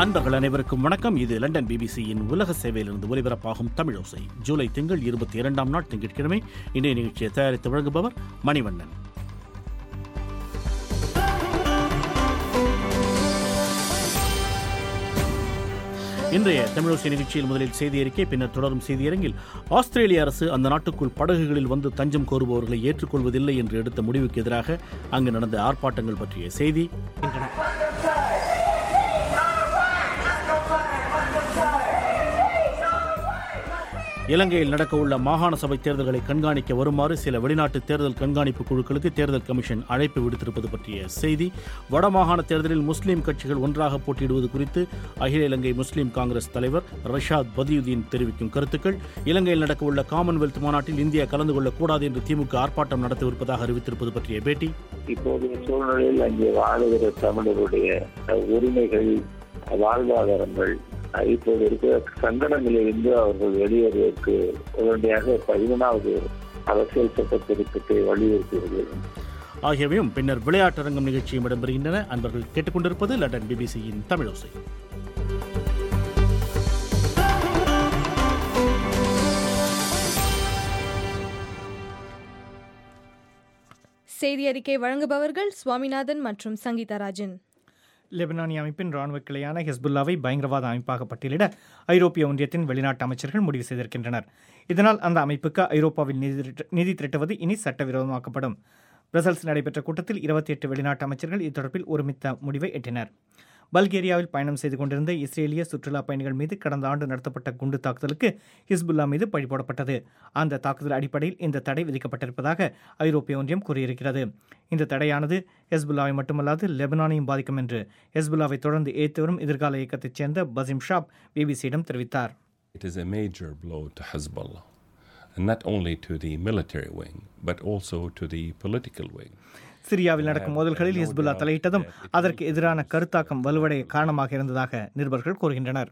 அன்பர்கள் அனைவருக்கும் வணக்கம் இது லண்டன் பிபிசியின் உலக சேவையிலிருந்து ஒலிபரப்பாகும் தமிழோசை ஜூலை திங்கள் இருபத்தி இரண்டாம் நாள் திங்கட்கிழமை இன்றைய நிகழ்ச்சியை தயாரித்து வழங்குபவர் மணிவண்ணன் இன்றைய தமிழோசை நிகழ்ச்சியில் முதலில் செய்தி அறிக்கை பின்னர் தொடரும் செய்தியரங்கில் ஆஸ்திரேலிய அரசு அந்த நாட்டுக்குள் படகுகளில் வந்து தஞ்சம் கோருபவர்களை ஏற்றுக்கொள்வதில்லை என்று எடுத்த முடிவுக்கு எதிராக அங்கு நடந்த ஆர்ப்பாட்டங்கள் பற்றிய செய்தி இலங்கையில் நடக்கவுள்ள மாகாண சபை தேர்தல்களை கண்காணிக்க வருமாறு சில வெளிநாட்டு தேர்தல் கண்காணிப்பு குழுக்களுக்கு தேர்தல் கமிஷன் அழைப்பு விடுத்திருப்பது பற்றிய செய்தி வடமாகாண தேர்தலில் முஸ்லீம் கட்சிகள் ஒன்றாக போட்டியிடுவது குறித்து அகில இலங்கை முஸ்லீம் காங்கிரஸ் தலைவர் ரஷாத் பதியுதீன் தெரிவிக்கும் கருத்துக்கள் இலங்கையில் நடக்கவுள்ள காமன்வெல்த் மாநாட்டில் இந்தியா கலந்து கொள்ளக்கூடாது என்று திமுக ஆர்ப்பாட்டம் நடத்தவிருப்பதாக அறிவித்திருப்பது பற்றிய பேட்டி இப்போதைய சூழ்நிலையில் அங்கே வாழுகிற தமிழருடைய உரிமைகள் வாழ்வாதாரங்கள் இப்போது இருக்கிற சங்கடங்களிலிருந்து அவர்கள் வெளியேறுவதற்கு உடனடியாக பதிமூணாவது அரசியல் சட்ட திருத்தத்தை வலியுறுத்துகிறது ஆகியவையும் பின்னர் விளையாட்டரங்கம் நிகழ்ச்சியும் இடம்பெறுகின்றன அன்பர்கள் கேட்டுக்கொண்டிருப்பது லண்டன் பிபிசியின் தமிழோசை செய்தி அறிக்கை வழங்குபவர்கள் சுவாமிநாதன் மற்றும் சங்கீதராஜன் லெபனானிய அமைப்பின் ராணுவ கிளையான ஹெஸ்புல்லாவை பயங்கரவாத அமைப்பாக பட்டியலிட ஐரோப்பிய ஒன்றியத்தின் வெளிநாட்டு அமைச்சர்கள் முடிவு செய்திருக்கின்றனர் இதனால் அந்த அமைப்புக்கு ஐரோப்பாவில் நிதி திரட்ட- நிதி திரட்டுவது இனி சட்டவிரோதமாக்கப்படும் பிரசல்ஸ் நடைபெற்ற கூட்டத்தில் இருபத்தி எட்டு வெளிநாட்டு அமைச்சர்கள் இத்தொடர்பில் ஒருமித்த முடிவை எட்டினர் பல்கேரியாவில் பயணம் செய்து கொண்டிருந்த இஸ்ரேலிய சுற்றுலா பயணிகள் மீது கடந்த ஆண்டு நடத்தப்பட்ட குண்டு தாக்குதலுக்கு ஹிஸ்புல்லா மீது பழி போடப்பட்டது அந்த தாக்குதல் அடிப்படையில் இந்த தடை விதிக்கப்பட்டிருப்பதாக ஐரோப்பிய ஒன்றியம் கூறியிருக்கிறது இந்த தடையானது ஹெஸ்புல்லாவை மட்டுமல்லாது லெபனானையும் பாதிக்கும் என்று ஹெஸ்புல்லாவை தொடர்ந்து ஏற்று வரும் எதிர்கால இயக்கத்தைச் சேர்ந்த பசிம் ஷாப் பிபிசியிடம் தெரிவித்தார் It is a major blow to Hezbollah, and not only to the military wing, but also to the political wing. சிரியாவில் நடக்கும் மோதல்களில் ஹிஸ்புல்லா தலையிட்டதும் அதற்கு எதிரான கருத்தாக்கம் வலுவடைய காரணமாக இருந்ததாக நிருபர்கள் கூறுகின்றனர்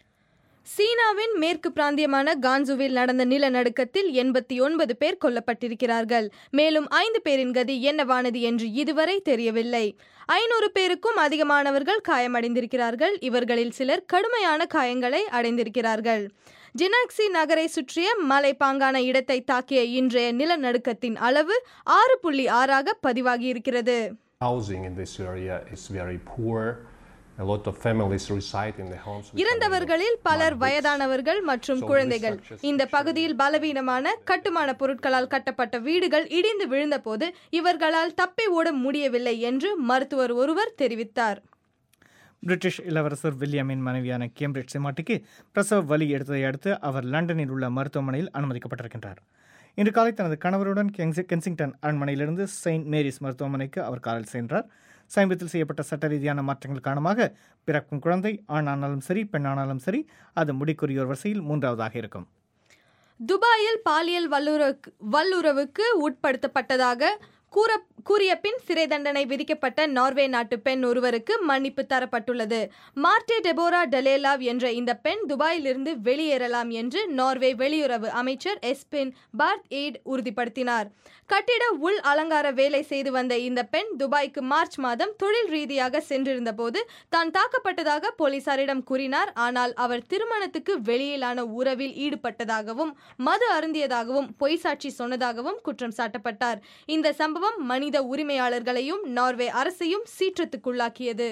சீனாவின் மேற்கு பிராந்தியமான கான்சுவில் நடந்த நிலநடுக்கத்தில் எண்பத்தி ஒன்பது பேர் கொல்லப்பட்டிருக்கிறார்கள் மேலும் ஐந்து பேரின் கதி என்னவானது என்று இதுவரை தெரியவில்லை ஐநூறு பேருக்கும் அதிகமானவர்கள் காயமடைந்திருக்கிறார்கள் இவர்களில் சிலர் கடுமையான காயங்களை அடைந்திருக்கிறார்கள் ஜினாக்சி நகரை சுற்றிய மலைப்பாங்கான இடத்தை தாக்கிய இன்றைய நிலநடுக்கத்தின் அளவு ஆறு புள்ளி ஆறாக பதிவாகியிருக்கிறது housing in this area is very poor. A lot of families reside in the homes. which are in the இறந்தவர்களில் பலர் mud bricks. வயதானவர்கள் மற்றும் So குழந்தைகள் researchers இந்த பகுதியில் பலவீனமான கட்டுமான பொருட்களால் கட்டப்பட்ட வீடுகள் இடிந்து விழுந்தபோது இவர்களால் தப்பி ஓட முடியவில்லை என்று மருத்துவர் ஒருவர் தெரிவித்தார் பிரிட்டிஷ் இளவரசர் வில்லியமின் மனைவியான கேம்பிரிட்ஜ் சிமாட்டிக்கு பிரசவ வலி எடுத்ததை அடுத்து அவர் லண்டனில் உள்ள மருத்துவமனையில் அனுமதிக்கப்பட்டிருக்கின்றார் இன்று காலை தனது கணவருடன் கென்சி கென்சிங்டன் அரண்மனையிலிருந்து செயின்ட் மேரிஸ் மருத்துவமனைக்கு அவர் காரில் சென்றார் சமீபத்தில் செய்யப்பட்ட சட்ட ரீதியான மாற்றங்கள் காரணமாக பிறக்கும் குழந்தை ஆணானாலும் சரி பெண்ணானாலும் சரி அது முடிக்குரியோர் வரிசையில் மூன்றாவதாக இருக்கும் துபாயில் பாலியல் வல்லுறவுக்கு வல்லுறவுக்கு உட்படுத்தப்பட்டதாக கூற கூறிய பின் சிறை தண்டனை விதிக்கப்பட்ட நார்வே நாட்டு பெண் ஒருவருக்கு மன்னிப்பு தரப்பட்டுள்ளது மார்டே டெபோரா டலேலாவ் என்ற இந்த பெண் துபாயிலிருந்து வெளியேறலாம் என்று நார்வே வெளியுறவு அமைச்சர் எஸ்பின் பார்த் எய்ட் உறுதிப்படுத்தினார் கட்டிட உள் அலங்கார வேலை செய்து வந்த இந்த பெண் துபாய்க்கு மார்ச் மாதம் தொழில் ரீதியாக சென்றிருந்த போது தான் தாக்கப்பட்டதாக போலீசாரிடம் கூறினார் ஆனால் அவர் திருமணத்துக்கு வெளியிலான உறவில் ஈடுபட்டதாகவும் மது அருந்தியதாகவும் பொய் சாட்சி சொன்னதாகவும் குற்றம் சாட்டப்பட்டார் இந்த சம்பவம் மனித உரிமையாளர்களையும் நார்வே அரசையும் சீற்றத்துக்குள்ளாக்கியது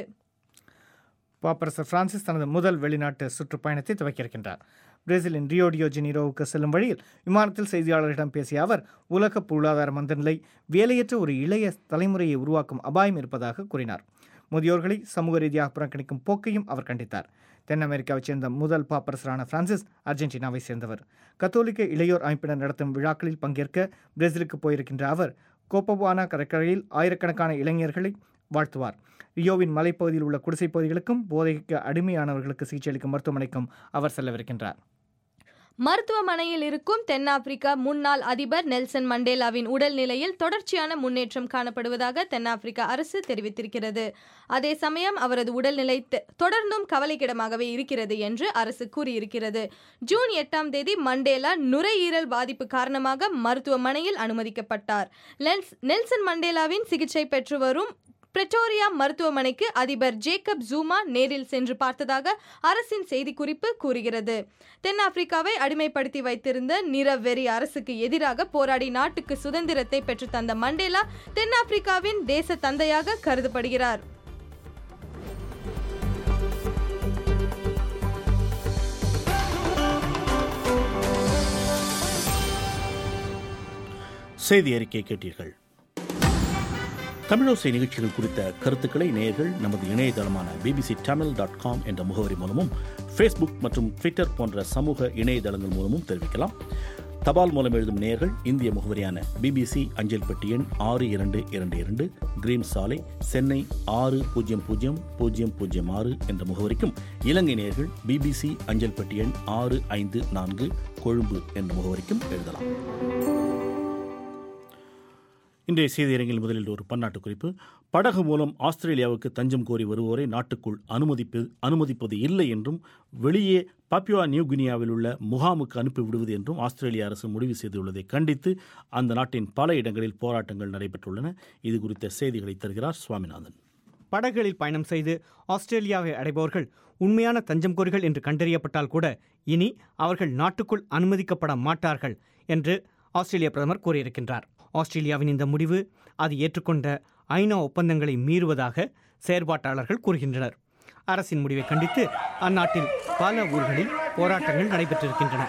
பாப்பரசர் பிரான்சிஸ் தனது முதல் வெளிநாட்டு சுற்றுப்பயணத்தை துவக்கியிருக்கின்றார் பிரேசிலின் ரியோ டியோ ஜெனீரோவுக்கு செல்லும் வழியில் விமானத்தில் செய்தியாளர்களிடம் பேசிய அவர் உலக பொருளாதார மந்தநிலை வேலையற்ற ஒரு இளைய தலைமுறையை உருவாக்கும் அபாயம் இருப்பதாக கூறினார் முதியோர்களை சமூக ரீதியாக புறக்கணிக்கும் போக்கையும் அவர் கண்டித்தார் தென் அமெரிக்காவைச் சேர்ந்த முதல் பாப்பரசரான பிரான்சிஸ் அர்ஜென்டினாவை சேர்ந்தவர் கத்தோலிக்க இளையோர் அமைப்பினர் நடத்தும் விழாக்களில் பங்கேற்க பிரேசிலுக்கு போயிருக்கின்ற அவர் கோப்பவானா கடற்கரையில் ஆயிரக்கணக்கான இளைஞர்களை வாழ்த்துவார் ரியோவின் மலைப்பகுதியில் உள்ள குடிசைப் பகுதிகளுக்கும் போதைக்கு அடிமையானவர்களுக்கு சிகிச்சை அளிக்கும் மருத்துவமனைக்கும் அவர் செல்லவிருக்கின்றார் மருத்துவமனையில் இருக்கும் தென்னாப்பிரிக்கா முன்னாள் அதிபர் நெல்சன் மண்டேலாவின் உடல்நிலையில் தொடர்ச்சியான முன்னேற்றம் காணப்படுவதாக தென்னாப்பிரிக்கா அரசு தெரிவித்திருக்கிறது அதே சமயம் அவரது உடல்நிலை தெ- தொடர்ந்தும் கவலைக்கிடமாகவே இருக்கிறது என்று அரசு கூறியிருக்கிறது ஜூன் எட்டாம் தேதி மண்டேலா நுரையீரல் பாதிப்பு காரணமாக மருத்துவமனையில் அனுமதிக்கப்பட்டார் நெல்ஸ்- நெல்சன் மண்டேலாவின் சிகிச்சை பெற்று வரும் பிரெட்டோரியா மருத்துவமனைக்கு அதிபர் ஜேக்கப் ஜூமா நேரில் சென்று பார்த்ததாக அரசின் செய்திக்குறிப்பு கூறுகிறது தென்னாப்பிரிக்காவை அடிமைப்படுத்தி வைத்திருந்த நிறவெறி அரசுக்கு எதிராக போராடி நாட்டுக்கு சுதந்திரத்தை பெற்றுத்தந்த மண்டேலா தென்னாப்பிரிக்காவின் தேச தந்தையாக கருதப்படுகிறார் செய்தி அறிக்கை கேட்டீர்கள் தமிழோசை நிகழ்ச்சிகள் குறித்த கருத்துக்களை நேயர்கள் நமது இணையதளமான பிபிசி தமிழ் டாட் காம் என்ற முகவரி மூலமும் ஃபேஸ்புக் மற்றும் ட்விட்டர் போன்ற சமூக இணையதளங்கள் மூலமும் தெரிவிக்கலாம் தபால் மூலம் எழுதும் நேயர்கள் இந்திய முகவரியான பிபிசி அஞ்சல் பெட்டி எண் ஆறு இரண்டு இரண்டு இரண்டு கிரீம் சாலை சென்னை ஆறு பூஜ்ஜியம் பூஜ்ஜியம் பூஜ்ஜியம் பூஜ்ஜியம் ஆறு என்ற முகவரிக்கும் இலங்கை நேயர்கள் பிபிசி அஞ்சல் பெட்டி எண் ஆறு ஐந்து நான்கு கொழும்பு என்ற முகவரிக்கும் எழுதலாம் இன்றைய செய்தியரங்கில் முதலில் ஒரு பன்னாட்டு குறிப்பு படகு மூலம் ஆஸ்திரேலியாவுக்கு தஞ்சம் கோரி வருவோரை நாட்டுக்குள் அனுமதிப்பு அனுமதிப்பது இல்லை என்றும் வெளியே பாப்புவா நியூ கினியாவில் உள்ள முகாமுக்கு அனுப்பி விடுவது என்றும் ஆஸ்திரேலிய அரசு முடிவு செய்துள்ளதை கண்டித்து அந்த நாட்டின் பல இடங்களில் போராட்டங்கள் நடைபெற்றுள்ளன இது குறித்த செய்திகளை தருகிறார் சுவாமிநாதன் படகுகளில் பயணம் செய்து ஆஸ்திரேலியாவை அடைபவர்கள் உண்மையான தஞ்சம் கோரிகள் என்று கண்டறியப்பட்டால் கூட இனி அவர்கள் நாட்டுக்குள் அனுமதிக்கப்பட மாட்டார்கள் என்று ஆஸ்திரேலிய பிரதமர் கூறியிருக்கின்றார் ஆஸ்திரேலியாவின் இந்த முடிவு அது ஏற்றுக்கொண்ட ஐநா ஒப்பந்தங்களை மீறுவதாக செயற்பாட்டாளர்கள் கூறுகின்றனர் அரசின் முடிவை கண்டித்து அந்நாட்டில் பல ஊர்களில் போராட்டங்கள் நடைபெற்றிருக்கின்றன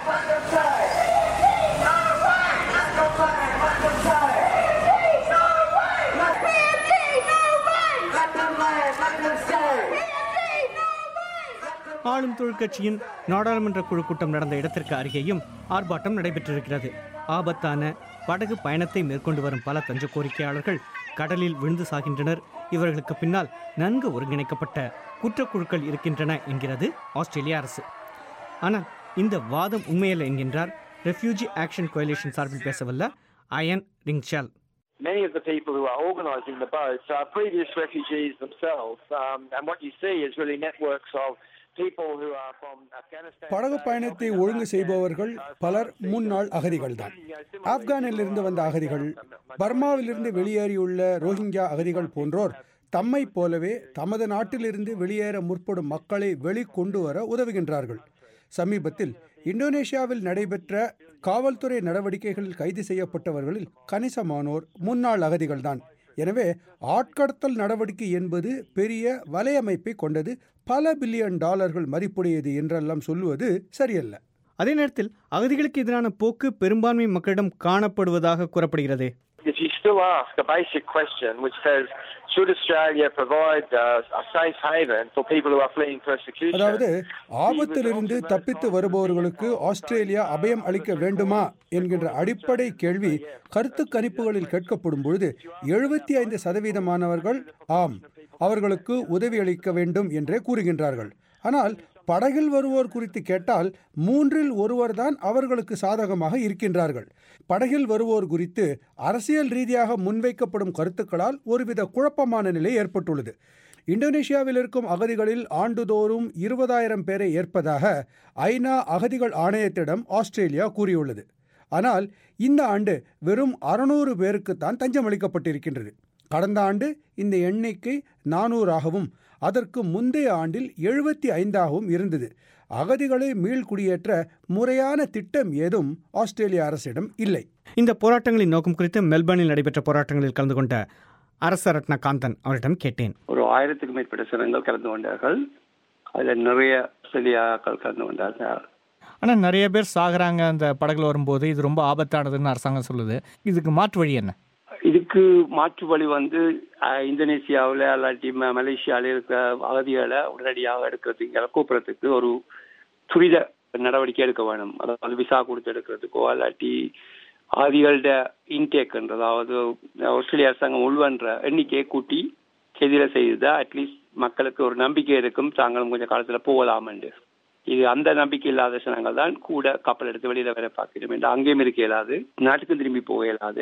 ஆளும் தொழிற்கட்சியின் நாடாளுமன்ற குழு கூட்டம் நடந்த இடத்திற்கு அருகேயும் ஆர்ப்பாட்டம் நடைபெற்றிருக்கிறது ஆபத்தான படகு பயணத்தை மேற்கொண்டு வரும் பல தஞ்ச கோரிக்கையாளர்கள் கடலில் விழுந்து சாகின்றனர் இவர்களுக்கு பின்னால் நன்கு ஒருங்கிணைக்கப்பட்ட குற்றக்குழுக்கள் இருக்கின்றன என்கிறது ஆஸ்திரேலிய அரசு ஆனால் இந்த வாதம் உண்மையல்ல என்கின்றார் ரெஃப்யூஜி ஆக்ஷன் கோயலேஷன் சார்பில் பேசவல்ல Ian Rintoul many of the people who are organising the boats are previous refugees themselves. Um, and what you see is really networks of people who are from Afghanistan. படகு பயணத்தை ஒழுங்கு செய்பவர்கள் பலர் முன்னாள் அகதிகள்தான் ஆப்கானிலிருந்து வந்த அகதிகள் பர்மாவிலிருந்து வெளியேறியுள்ள ரோஹிங்கியா அகதிகள் போன்றோர் தம்மைப் போலவே தமது நாட்டிலிருந்து வெளியேற முற்படும் மக்களை வெளிக்கொண்டு வர உதவுகின்றார்கள் சமீபத்தில் இந்தோனேஷியாவில் நடைபெற்ற காவல்துறை நடவடிக்கைகளில் கைது செய்யப்பட்டவர்களில் கணிசமானோர் முன்னாள் அகதிகள்தான் எனவே ஆட்கடத்தல் நடவடிக்கை என்பது பெரிய வலையமைப்பை கொண்டது பல பில்லியன் டாலர்கள் மதிப்புடையது என்றெல்லாம் சொல்லுவது சரியல்ல அதே நேரத்தில் அகதிகளுக்கு எதிரான போக்கு பெரும்பான்மை மக்களிடம் காணப்படுவதாக கூறப்படுகிறது If you still ask a basic question which says, should Australia provide uh, a safe haven for people who are fleeing persecution? அதாவது ஆபத்திலிருந்து தப்பித்து வருபவர்களுக்கு ஆஸ்திரேலியா அபயம் அளிக்க வேண்டுமா என்கின்ற அடிப்படை கேள்வி கருத்து கணிப்புகளில் கேட்கப்படும் பொழுது எழுபத்தி ஐந்து சதவீதமானவர்கள் ஆம் அவர்களுக்கு உதவி அளிக்க வேண்டும் என்றே கூறுகின்றார்கள் ஆனால் படகில் வருவோர் குறித்து கேட்டால் மூன்றில் ஒருவர்தான் அவர்களுக்கு சாதகமாக இருக்கின்றார்கள் படகில் வருவோர் குறித்து அரசியல் ரீதியாக முன்வைக்கப்படும் கருத்துக்களால் ஒருவித குழப்பமான நிலை ஏற்பட்டுள்ளது இந்தோனேஷியாவில் இருக்கும் அகதிகளில் ஆண்டுதோறும் இருபதாயிரம் பேரை ஏற்பதாக ஐநா அகதிகள் ஆணையத்திடம் ஆஸ்திரேலியா கூறியுள்ளது ஆனால் இந்த ஆண்டு வெறும் அறுநூறு பேருக்குத்தான் தஞ்சம் அளிக்கப்பட்டிருக்கின்றது கடந்த ஆண்டு இந்த எண்ணிக்கை நானூறாகவும் அதற்கு முந்தைய ஆண்டில் எழுபத்தி ஐந்தாகவும் இருந்தது அகதிகளை மீள்குடியேற்ற முறையான திட்டம் ஏதும் ஆஸ்திரேலிய அரசிடம் இல்லை இந்த போராட்டங்களின் நோக்கம் குறித்து மெல்பர்னில் நடைபெற்ற போராட்டங்களில் கலந்து கொண்ட அரச ரத்ன காந்தன் அவரிடம் கேட்டேன் ஒரு ஆயிரத்துக்கும் மேற்பட்ட சிறங்கள் கலந்து கொண்டார்கள் அதில் நிறைய ஆஸ்திரேலியாக்கள் கலந்து கொண்டார்கள் ஆனால் நிறைய பேர் சாகுறாங்க அந்த படகுல வரும்போது இது ரொம்ப ஆபத்தானதுன்னு அரசாங்கம் சொல்லுது இதுக்கு மாற்று வழி என்ன இதுக்கு மாற்று வழி வந்து அஹ், இந்தோனேசியாவில் அல்லாட்டி ம- மலேசியாவில் இருக்கிற அகதிகளை உடனடியாக எடுக்கிறதுக்கு கூப்பிட்றதுக்கு ஒரு துரித நடவடிக்கை எடுக்க வேணும் அதாவது விசா கொடுத்து எடுக்கிறதுக்கோ அல்லாட்டி அகதிகளோட இன்டேக்ன்ற அதாவது ஆஸ்திரேலிய அரசாங்கம் உள்வன்ற எண்ணிக்கையை கூட்டி எதிர செய்தா அட்லீஸ்ட் மக்களுக்கு ஒரு நம்பிக்கை இருக்கும் தாங்களும் கொஞ்சம் காலத்துல போகலாம் என்று இது அந்த நம்பிக்கை இல்லாத ஜனங்கள் தான் கூட கப்பல் எடுத்து வெளியில வேலை பார்க்கணும் என்று அங்கேயும் இருக்க இயலாது நாட்டுக்கும் திரும்பி போக இயலாது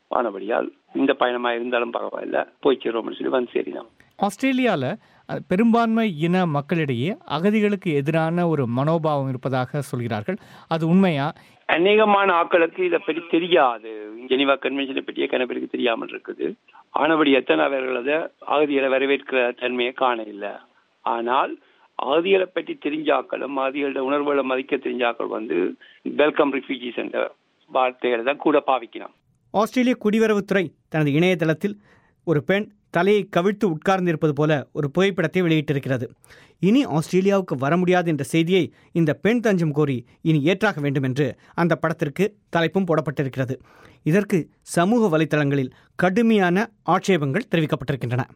ஆனபடியால் இந்த பயணமா இருந்தாலும் பரவாயில்ல போய் சேருவோம்னு சொல்லி வந்து சேரினோம் ஆஸ்திரேலியாவில் அஹ், பெரும்பான்மை இன மக்களிடையே அகதிகளுக்கு எதிரான ஒரு மனோபாவம் இருப்பதாக சொல்கிறார்கள் அது உண்மையா அநேகமான ஆட்களுக்கு இதை பற்றி தெரியாது ஜெனிவா கன்வென்ஷனை பற்றியே கன பேருக்கு தெரியாமல் இருக்குது ஆனபடி எத்தனை அவர்கள் அதை அகதிகளை வரவேற்கிற தன்மையை காண இல்லை ஆனால் அகதிகளை பற்றி தெரிஞ்சாக்களும் அகதிகளோட உணர்வுகளை மதிக்க தெரிஞ்சாக்கள் வந்து வெல்கம் ரிஃப்யூஜிஸ் என்ற வார்த்தைகளை தான் கூட பாவிக்கணும் ஆஸ்திரேலிய குடிவரவுத்துறை தனது இணையதளத்தில் ஒரு பெண் தலையை கவிழ்த்து உட்கார்ந்திருப்பது போல ஒரு புகைப்படத்தை வெளியிட்டிருக்கிறது இனி ஆஸ்திரேலியாவுக்கு வர முடியாது என்ற செய்தியை இந்த பெண் தஞ்சம் கோரி இனி ஏற்றாக வேண்டும் என்று அந்த படத்திற்கு தலைப்பும் போடப்பட்டிருக்கிறது இதற்கு சமூக வலைத்தளங்களில் கடுமையான ஆட்சேபங்கள் தெரிவிக்கப்பட்டிருக்கின்றன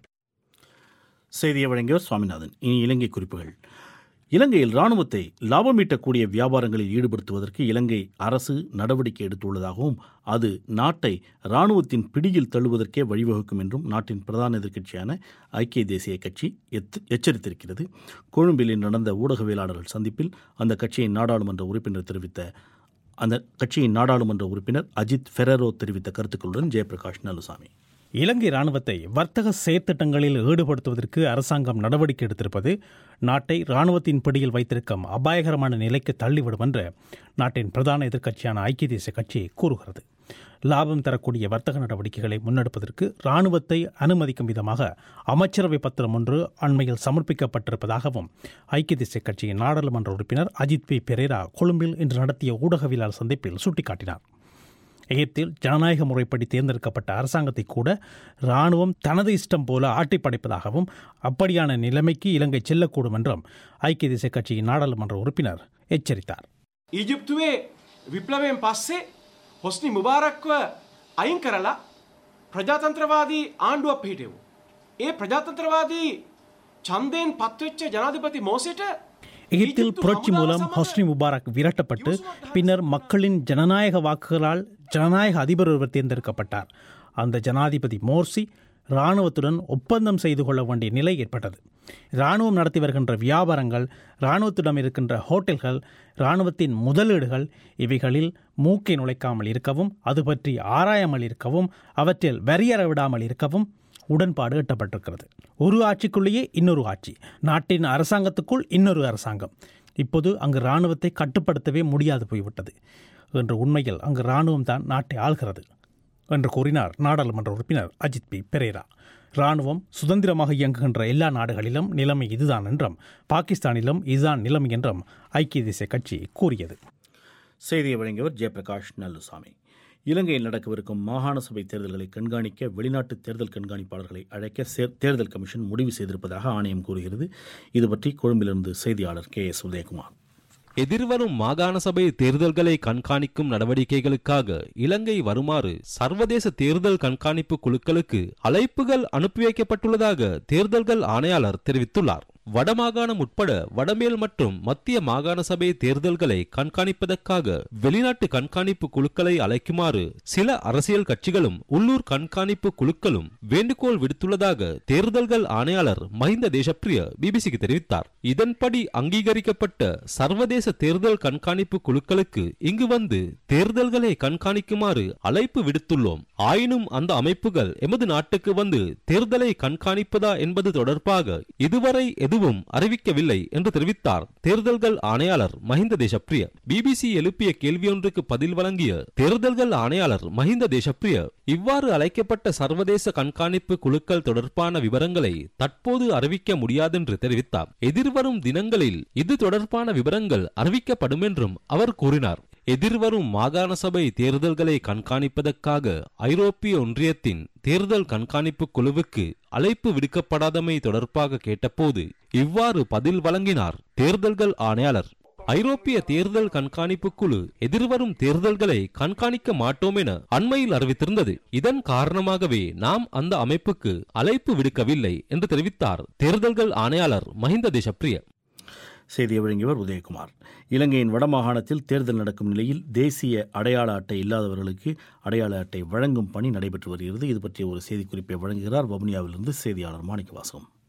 செய்தியை வழங்கியவர் சுவாமிநாதன் இனி இலங்கை குறிப்புகள் இலங்கையில் இராணுவத்தை லாபமீட்டக்கூடிய வியாபாரங்களில் ஈடுபடுத்துவதற்கு இலங்கை அரசு நடவடிக்கை எடுத்துள்ளதாகவும் அது நாட்டை இராணுவத்தின் பிடியில் தள்ளுவதற்கே வழிவகுக்கும் என்றும் நாட்டின் பிரதான எதிர்க்கட்சியான ஐக்கிய தேசிய கட்சி எத் எச்சரித்திருக்கிறது கொழும்பில் இன்று நடந்த ஊடகவியலாளர்கள் சந்திப்பில் அந்த கட்சியின் நாடாளுமன்ற உறுப்பினர் தெரிவித்த அந்த கட்சியின் நாடாளுமன்ற உறுப்பினர் அஜித் ஃபெரரோ தெரிவித்த கருத்துக்களுடன் ஜெயபிரகாஷ் நலுசாமி இலங்கை இராணுவத்தை வர்த்தக செயற்திட்டங்களில் ஈடுபடுத்துவதற்கு அரசாங்கம் நடவடிக்கை எடுத்திருப்பது நாட்டை இராணுவத்தின் பிடியில் வைத்திருக்கும் அபாயகரமான நிலைக்கு தள்ளிவிடும் என்று நாட்டின் பிரதான எதிர்க்கட்சியான ஐக்கிய தேசிய கட்சி கூறுகிறது லாபம் தரக்கூடிய வர்த்தக நடவடிக்கைகளை முன்னெடுப்பதற்கு இராணுவத்தை அனுமதிக்கும் விதமாக அமைச்சரவை பத்திரம் ஒன்று அண்மையில் சமர்ப்பிக்கப்பட்டிருப்பதாகவும் ஐக்கிய தேசிய கட்சியின் நாடாளுமன்ற உறுப்பினர் அஜித் பி பெரேரா கொழும்பில் இன்று நடத்திய ஊடகவியலாளர் சந்திப்பில் சுட்டிக்காட்டினார் எகிப்தில் ஜனநாயக முறைப்படி தேர்ந்தெடுக்கப்பட்ட அரசாங்கத்தை கூட இராணுவம் தனது இஷ்டம் போல ஆட்டி படைப்பதாகவும் அப்படியான நிலைமைக்கு இலங்கை செல்லக்கூடும் என்றும் ஐக்கிய தேசிய கட்சியின் நாடாளுமன்ற உறுப்பினர் எச்சரித்தார் ඊජිප්තුවේ විප්ලවයෙන් පස්සේ හොස්නි මුබාරක්ව අයින් කරලා ප්‍රජාතන්ත්‍රවාදී ආණ්ඩුවක් පිහිටෙව්. ඒ ප්‍රජාතන්ත්‍රවාදී චන්දයෙන් පත්වෙච්ච ජනාධිපති මෝසට எகிப்தில் புரட்சி மூலம் ஹொஸ்னி முபாரக் விரட்டப்பட்டு பின்னர் மக்களின் ஜனநாயக வாக்குகளால் ஜனநாயக அதிபர் ஒருவர் தேர்ந்தெடுக்கப்பட்டார் அந்த ஜனாதிபதி மோர்சி இராணுவத்துடன் ஒப்பந்தம் செய்து கொள்ள வேண்டிய நிலை ஏற்பட்டது இராணுவம் நடத்தி வருகின்ற வியாபாரங்கள் இராணுவத்திடம் இருக்கின்ற ஹோட்டல்கள் இராணுவத்தின் முதலீடுகள் இவைகளில் மூக்கை நுழைக்காமல் இருக்கவும் அது பற்றி ஆராயாமல் இருக்கவும் அவற்றில் வரியற விடாமல் இருக்கவும் உடன்பாடு எட்டப்பட்டிருக்கிறது ஒரு ஆட்சிக்குள்ளேயே இன்னொரு ஆட்சி நாட்டின் அரசாங்கத்துக்குள் இன்னொரு அரசாங்கம் இப்போது அங்கு இராணுவத்தை கட்டுப்படுத்தவே முடியாது போய்விட்டது என்று உண்மையில் அங்கு இராணுவம் தான் நாட்டை ஆள்கிறது என்று கூறினார் நாடாளுமன்ற உறுப்பினர் அஜித் பி பெரேரா இராணுவம் சுதந்திரமாக இயங்குகின்ற எல்லா நாடுகளிலும் நிலைமை இதுதான் என்றும் பாகிஸ்தானிலும் இதுதான் நிலைமை என்றும் ஐக்கிய தேசிய கட்சி கூறியது செய்தியை வழங்கியவர் ஜெயபிரகாஷ் நல்லுசாமி இலங்கையில் நடக்கவிருக்கும் மாகாண சபை தேர்தல்களை கண்காணிக்க வெளிநாட்டு தேர்தல் கண்காணிப்பாளர்களை அழைக்க சே- தேர்தல் கமிஷன் முடிவு செய்திருப்பதாக ஆணையம் கூறுகிறது இது பற்றி கொழும்பிலிருந்து செய்தியாளர் கே எஸ் உதயகுமார் எதிர்வரும் மாகாண சபை தேர்தல்களை கண்காணிக்கும் நடவடிக்கைகளுக்காக இலங்கை வருமாறு சர்வதேச தேர்தல் கண்காணிப்பு குழுக்களுக்கு அழைப்புகள் அனுப்பி வைக்கப்பட்டுள்ளதாக தேர்தல்கள் ஆணையாளர் தெரிவித்துள்ளார் வடமாகாணம் உட்பட வடமேல் மற்றும் மத்திய மாகாண சபை தேர்தல்களை கண்காணிப்பதற்காக வெளிநாட்டு கண்காணிப்பு குழுக்களை அழைக்குமாறு சில அரசியல் கட்சிகளும் உள்ளூர் கண்காணிப்பு குழுக்களும் வேண்டுகோள் விடுத்துள்ளதாக தேர்தல்கள் ஆணையாளர் மஹிந்த தேசப்பிரிய பிபிசிக்கு தெரிவித்தார் இதன்படி அங்கீகரிக்கப்பட்ட சர்வதேச தேர்தல் கண்காணிப்பு குழுக்களுக்கு இங்கு வந்து தேர்தல்களை கண்காணிக்குமாறு அழைப்பு விடுத்துள்ளோம் ஆயினும் அந்த அமைப்புகள் எமது நாட்டுக்கு வந்து தேர்தலை கண்காணிப்பதா என்பது தொடர்பாக இதுவரை எதுவும் அறிவிக்கவில்லை என்று தெரிவித்தார் தேர்தல்கள் ஆணையாளர் மஹிந்த தேசப்பிரிய பிபிசி எழுப்பிய கேள்வியொன்றுக்கு பதில் வழங்கிய தேர்தல்கள் ஆணையாளர் மஹிந்த தேசப்பிரிய இவ்வாறு அழைக்கப்பட்ட சர்வதேச கண்காணிப்பு குழுக்கள் தொடர்பான விவரங்களை தற்போது அறிவிக்க முடியாதென்று தெரிவித்தார் எதிர்வரும் தினங்களில் இது தொடர்பான விவரங்கள் அறிவிக்கப்படும் என்றும் அவர் கூறினார் எதிர்வரும் மாகாண சபை தேர்தல்களை கண்காணிப்பதற்காக ஐரோப்பிய ஒன்றியத்தின் தேர்தல் கண்காணிப்பு குழுவுக்கு அழைப்பு விடுக்கப்படாதமை தொடர்பாக கேட்டபோது இவ்வாறு பதில் வழங்கினார் தேர்தல்கள் ஆணையாளர் ஐரோப்பிய தேர்தல் கண்காணிப்பு குழு எதிர்வரும் தேர்தல்களை கண்காணிக்க மாட்டோம் என அண்மையில் அறிவித்திருந்தது இதன் காரணமாகவே நாம் அந்த அமைப்புக்கு அழைப்பு விடுக்கவில்லை என்று தெரிவித்தார் தேர்தல்கள் ஆணையாளர் மஹிந்த தேசப்பிரிய செய்தியை வழங்கியவர் உதயகுமார் இலங்கையின் வடமாகாணத்தில் தேர்தல் நடக்கும் நிலையில் தேசிய அடையாள அட்டை இல்லாதவர்களுக்கு அடையாள அட்டை வழங்கும் பணி நடைபெற்று வருகிறது இது பற்றிய ஒரு செய்திக்குறிப்பை வழங்குகிறார் வவுனியாவிலிருந்து செய்தியாளர் மாணிக்கவாசகம்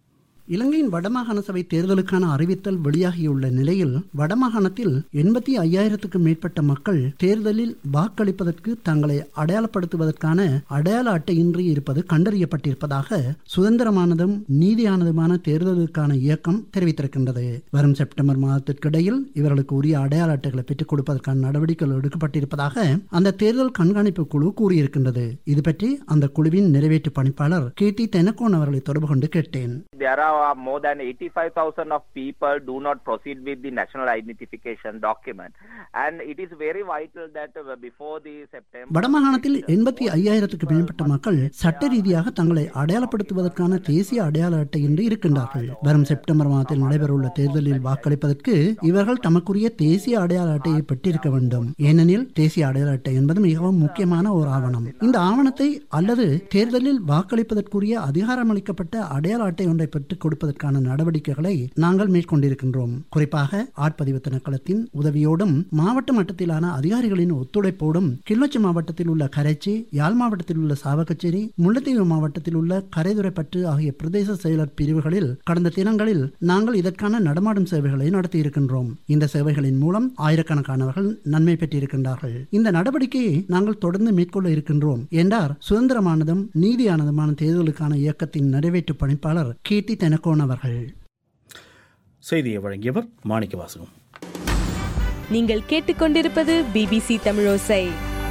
இலங்கையின் வடமாகாண சபை தேர்தலுக்கான அறிவித்தல் வெளியாகியுள்ள நிலையில் வடமாகாணத்தில் எண்பத்தி ஐயாயிரத்துக்கும் மேற்பட்ட மக்கள் தேர்தலில் வாக்களிப்பதற்கு தங்களை அடையாளப்படுத்துவதற்கான அடையாள அட்டையின்றி இருப்பது கண்டறியப்பட்டிருப்பதாக சுதந்திரமானதும் நீதியானதுமான தேர்தலுக்கான இயக்கம் தெரிவித்திருக்கின்றது வரும் செப்டம்பர் மாதத்திற்கிடையில் இவர்களுக்கு உரிய அடையாள அட்டைகளை பெற்றுக் கொடுப்பதற்கான நடவடிக்கைகள் எடுக்கப்பட்டிருப்பதாக அந்த தேர்தல் கண்காணிப்பு குழு கூறியிருக்கின்றது இது பற்றி அந்த குழுவின் நிறைவேற்று பணிப்பாளர் கே டி தெனக்கோன் அவர்களை தொடர்பு கொண்டு கேட்டேன் There are more than 85,000 of people do not proceed with the national identification document. And it is very vital that uh, before the September... வடமாகாணத்தில் எண்பத்தி ஐயாயிரத்துக்கு மேற்பட்ட மக்கள் சட்ட ரீதியாக தங்களை அடையாளப்படுத்துவதற்கான தேசிய அடையாள அட்டை என்று இருக்கின்றார்கள் வரும் செப்டம்பர் மாதத்தில் நடைபெறவுள்ள தேர்தலில் வாக்களிப்பதற்கு இவர்கள் தமக்குரிய தேசிய அடையாள அட்டையை பெற்றிருக்க வேண்டும் ஏனெனில் தேசிய அடையாள அட்டை என்பது மிகவும் முக்கியமான ஒரு ஆவணம் இந்த ஆவணத்தை அல்லது தேர்தலில் வாக்களிப்பதற்குரிய அதிகாரமளிக்கப்பட்ட அடையாள அட்டை ஒன்றை பெற்றுக் கொடுப்பதற்கான நடவடிக்கைகளை நாங்கள் மேற்கொண்டிருக்கின்றோம் குறிப்பாக ஆட்பதிவு திணைக்களத்தின் உதவியோடும் மாவட்ட மட்டத்திலான அதிகாரிகளின் ஒத்துழைப்போடும் கிளிநொச்சி மாவட்டத்தில் உள்ள கரைச்சி யாழ் மாவட்டத்தில் உள்ள சாவகச்சேரி முல்லைத்தீவு மாவட்டத்தில் உள்ள கரைதுறைப்பற்று ஆகிய பிரதேச செயலர் பிரிவுகளில் கடந்த தினங்களில் நாங்கள் இதற்கான நடமாடும் சேவைகளை நடத்தியிருக்கின்றோம் இந்த சேவைகளின் மூலம் ஆயிரக்கணக்கானவர்கள் நன்மை பெற்றிருக்கின்றார்கள் இந்த நடவடிக்கையை நாங்கள் தொடர்ந்து மேற்கொள்ள இருக்கின்றோம் என்றார் சுதந்திரமானதும் நீதியானதுமான தேர்தலுக்கான இயக்கத்தின் நிறைவேற்று பணிப்பாளர் கீர்த்தி தெனக்கோன் அவர்கள் செய்தியை வழங்கியவர் மாணிக்க வாசகம் நீங்கள் கேட்டுக்கொண்டிருப்பது பிபிசி தமிழோசை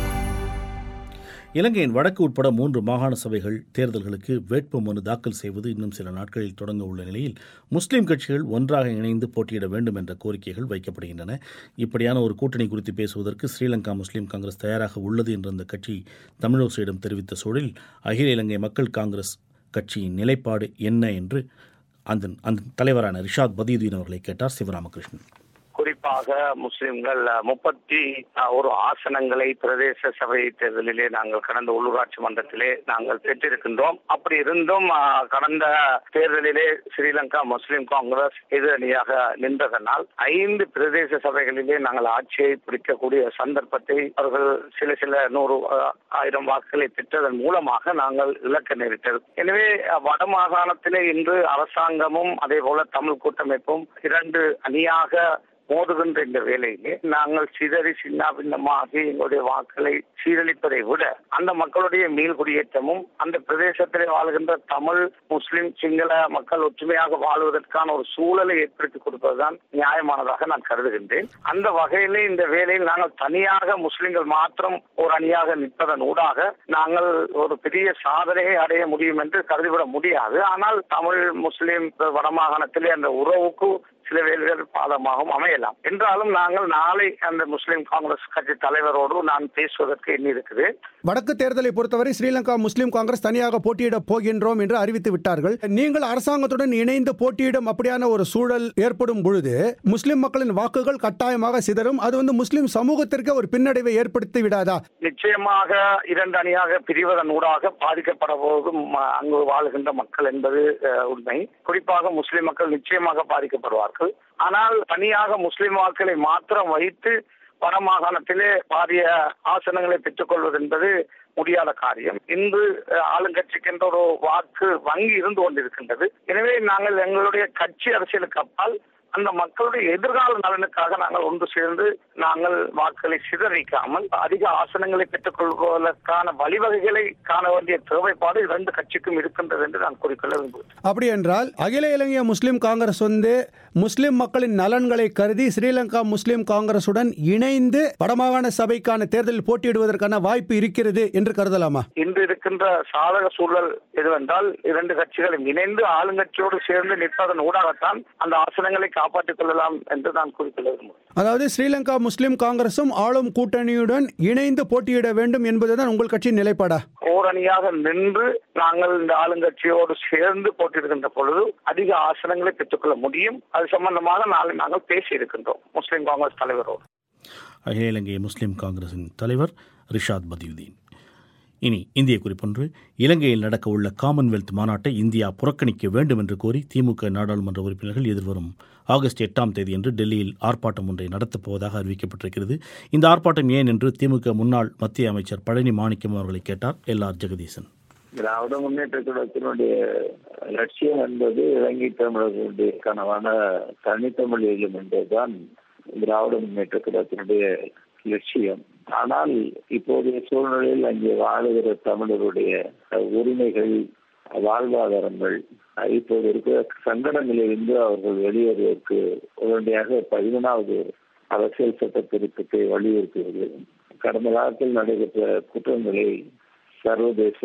இலங்கையின் வடக்கு உட்பட மூன்று மாகாண சபைகள் தேர்தல்களுக்கு வேட்பு மனு தாக்கல் செய்வது இன்னும் சில நாட்களில் தொடங்க உள்ள நிலையில் முஸ்லிம் கட்சிகள் ஒன்றாக இணைந்து போட்டியிட வேண்டும் என்ற கோரிக்கைகள் வைக்கப்படுகின்றன இப்படியான ஒரு கூட்டணி குறித்து பேசுவதற்கு ஸ்ரீலங்கா முஸ்லிம் காங்கிரஸ் தயாராக உள்ளது என்று அந்த கட்சி தமிழோசையிடம் தெரிவித்த சூழலில் அகில இலங்கை மக்கள் காங்கிரஸ் கட்சியின் நிலைப்பாடு என்ன என்று அந்த அந்த தலைவரான ரிஷாத் பதியுதீன் அவர்களை கேட்டார் சிவராமகிருஷ்ணன் குறிப்பாக முஸ்லிம்கள் முப்பத்தி ஒரு ஆசனங்களை பிரதேச சபை தேர்தலிலே நாங்கள் கடந்த உள்ளூராட்சி மன்றத்திலே நாங்கள் பெற்றிருக்கின்றோம் அப்படி இருந்தும் கடந்த தேர்தலிலே ஸ்ரீலங்கா முஸ்லிம் காங்கிரஸ் எதிரணியாக நின்றதனால் ஐந்து பிரதேச சபைகளிலே நாங்கள் ஆட்சியை பிடிக்கக்கூடிய சந்தர்ப்பத்தை அவர்கள் சில சில நூறு ஆயிரம் வாக்குகளை பெற்றதன் மூலமாக நாங்கள் இழக்க நேரிட்டது எனவே வடமாகாணத்திலே இன்று அரசாங்கமும் அதே போல தமிழ் கூட்டமைப்பும் இரண்டு அணியாக மோதுகின்ற இந்த வேலையிலே நாங்கள் சிதறி சின்னாபின்னமாகி எங்களுடைய வாக்களை சீரழிப்பதை விட அந்த மக்களுடைய மீள் குடியேற்றமும் அந்த பிரதேசத்திலே வாழ்கின்ற தமிழ் முஸ்லிம் சிங்கள மக்கள் ஒற்றுமையாக வாழ்வதற்கான ஒரு சூழலை ஏற்படுத்தி கொடுப்பதுதான் நியாயமானதாக நான் கருதுகின்றேன் அந்த வகையிலே இந்த வேலையில் நாங்கள் தனியாக முஸ்லிம்கள் மாத்திரம் ஒரு அணியாக நிற்பதன் ஊடாக நாங்கள் ஒரு பெரிய சாதனையை அடைய முடியும் என்று கருதிவிட முடியாது ஆனால் தமிழ் முஸ்லிம் வடமாகாணத்திலே அந்த உறவுக்கு சில வேலைகள் பாதமாகவும் அமையலாம் என்றாலும் நாங்கள் நாளை அந்த முஸ்லிம் காங்கிரஸ் கட்சி தலைவரோடு நான் பேசுவதற்கு எண்ணி இருக்குது வடக்கு தேர்தலை பொறுத்தவரை ஸ்ரீலங்கா முஸ்லிம் காங்கிரஸ் தனியாக போட்டியிட போகின்றோம் என்று அறிவித்து விட்டார்கள் நீங்கள் அரசாங்கத்துடன் இணைந்து போட்டியிடும் அப்படியான ஒரு சூழல் ஏற்படும் பொழுது முஸ்லிம் மக்களின் வாக்குகள் கட்டாயமாக சிதறும் அது வந்து முஸ்லிம் சமூகத்திற்கு ஒரு பின்னடைவை ஏற்படுத்தி விடாதா நிச்சயமாக இரண்டு அணியாக பிரிவதன் ஊடாக பாதிக்கப்பட போதும் அங்கு வாழ்கின்ற மக்கள் என்பது உண்மை குறிப்பாக முஸ்லிம் மக்கள் நிச்சயமாக பாதிக்கப்படுவார்கள் ஆனால் தனியாக முஸ்லிம் வாக்களை மாத்திரம் வைத்து வடமாகாணத்திலே பாரிய ஆசனங்களை பெற்றுக் கொள்வது என்பது முடியாத காரியம் இன்று ஆளுங்கட்சிக்கின்ற ஒரு வாக்கு வங்கி இருந்து கொண்டிருக்கின்றது எனவே நாங்கள் எங்களுடைய கட்சி அரசியலுக்கு அப்பால் அந்த மக்களுடைய எதிர்கால நலனுக்காக நாங்கள் ஒன்று சேர்ந்து நாங்கள் வாக்களை சிதறிக்காமல் அதிக ஆசனங்களை பெற்றுக் கொள்வதற்கான வழிவகைகளை காண வேண்டிய தேவைப்பாடு இரண்டு கட்சிக்கும் இருக்கின்றது என்று நான் கூறிக்கொள்ள விரும்புகிறேன் அப்படி என்றால் அகில இலங்கை முஸ்லிம் காங்கிரஸ் வந்து முஸ்லிம் மக்களின் நலன்களை கருதி ஸ்ரீலங்கா முஸ்லிம் காங்கிரசுடன் இணைந்து வடமாகாண சபைக்கான தேர்தலில் போட்டியிடுவதற்கான வாய்ப்பு இருக்கிறது என்று கருதலாமா இன்று இருக்கின்ற சாதக சூழல் எதுவென்றால் இரண்டு கட்சிகளும் இணைந்து ஆளுங்கட்சியோடு சேர்ந்து நிற்பதன் ஊடாகத்தான் அந்த ஆசனங்களை காப்பாற்றிக் கொள்ளலாம் என்று நான் குறிப்பிட விரும்புகிறேன் அதாவது ஸ்ரீலங்கா முஸ்லிம் காங்கிரசும் ஆளும் கூட்டணியுடன் இணைந்து போட்டியிட வேண்டும் என்பதுதான் உங்கள் கட்சியின் நிலைப்பாடா ஓரணியாக நின்று நாங்கள் இந்த ஆளுங்கட்சியோடு சேர்ந்து போட்டியிடுகின்ற பொழுது அதிக ஆசனங்களை பெற்றுக்கொள்ள முடியும் அது சம்பந்தமாக நாளை நாங்கள் பேசி இருக்கின்றோம் முஸ்லிம் காங்கிரஸ் தலைவரோடு அகில இலங்கை முஸ்லிம் காங்கிரசின் தலைவர் ரிஷாத் பதியுதீன் இனி இந்திய குறிப்பொன்று இலங்கையில் நடக்க உள்ள காமன்வெல்த் மாநாட்டை இந்தியா புறக்கணிக்க வேண்டும் என்று கோரி திமுக நாடாளுமன்ற உறுப்பினர்கள் எதிர்வரும் ஆகஸ்ட் எட்டாம் தேதியன்று டெல்லியில் ஆர்ப்பாட்டம் ஒன்றை நடத்தப் போவதாக அறிவிக்கப்பட்டிருக்கிறது இந்த ஆர்ப்பாட்டம் ஏன் என்று திமுக முன்னாள் மத்திய அமைச்சர் பழனி மாணிக்கம் அவர்களை கேட்டார் எல் ஆர் ஜெகதீசன் திராவிட முன்னேற்ற கழகத்தினுடைய லட்சியம் என்பது இலங்கை தமிழர்களுடைய கனவான தனித்தமிழ் எழும் என்பதுதான் திராவிட முன்னேற்ற கழகத்தினுடைய லட்சியம் ஆனால் இப்போதைய சூழ்நிலையில் அங்கே வாழுகிற தமிழருடைய உரிமைகள் வாழ்வாதாரங்கள் இப்போது இருக்கிற சங்கடங்களிலிருந்து அவர்கள் வெளியேறுவதற்கு உடனடியாக பதிமூணாவது அரசியல் சட்ட திருத்தத்தை வலியுறுத்துவது கடந்த காலத்தில் நடைபெற்ற குற்றங்களை சர்வதேச